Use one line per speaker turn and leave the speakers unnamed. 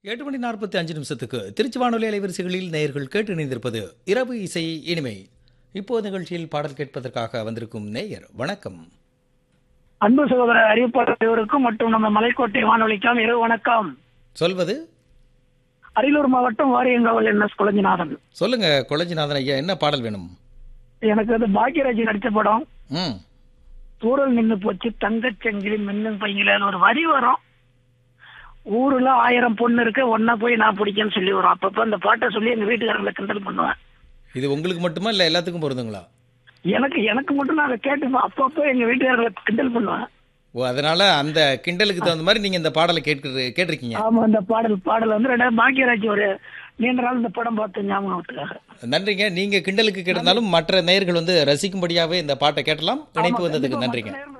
எட்டு மணி நாற்பத்தி அஞ்சு நிமிஷத்துக்கு திருச்சி வானொலி அலைவரிசைகளில் நேயர்கள் கேட்டு இணைந்திருப்பது இரவு இசை இனிமை இப்போது நிகழ்ச்சியில் பாடல் கேட்பதற்காக வந்திருக்கும் நேயர் வணக்கம்
அன்பு சகோதரர் அறிவிப்பாளர் அனைவருக்கும் மற்றும் நம்ம மலைக்கோட்டை வானொலிக்காம் இரவு வணக்கம்
சொல்வது
அரியலூர் மாவட்டம் வாரியங்காவல் என் எஸ் குழஞ்சிநாதன்
சொல்லுங்க கொளஞ்சிநாதன் ஐயா என்ன பாடல் வேணும்
எனக்கு வந்து பாக்யராஜ் நடிச்ச படம்
ம்
தூரல் நின்னு போச்சு தங்கச் சங்கிலி மின்னும் பையில ஒரு வரி வரும் ஊருல ஆயிரம் பொண்ணு இருக்கு ஒன்னா போய் நான் பிடிக்கன்னு சொல்லி வரும் அப்பப்ப அந்த பாட்டை சொல்லி எங்க வீட்டுக்காரங்களை கிண்டல் பண்ணுவேன்
இது உங்களுக்கு மட்டுமா இல்லை எல்லாத்துக்கும் பொருந்துங்களா
எனக்கு எனக்கு மட்டும் நான் அதை கேட்டு அப்பப்போ எங்க வீட்டுக்காரங்களை கிண்டல் பண்ணுவேன்
ஓ அதனால அந்த கிண்டலுக்கு தகுந்த மாதிரி நீங்க இந்த பாடலை கேட்க கேட்டிருக்கீங்க
ஆமா அந்த பாடல் பாடல் வந்து ரெண்டாவது பாக்யராஜ் ஒரு நீண்ட நாள் இந்த படம் பார்த்து ஞாபகத்துக்காக
நன்றிங்க நீங்க கிண்டலுக்கு கேட்டிருந்தாலும் மற்ற நேயர்கள் வந்து ரசிக்கும்படியாவே இந்த பாட்டை கேட்டலாம் இணைப்பு வந்ததுக்கு
கண்டிப்பா
நன்றிங்க
மற்ற நேயர்கள்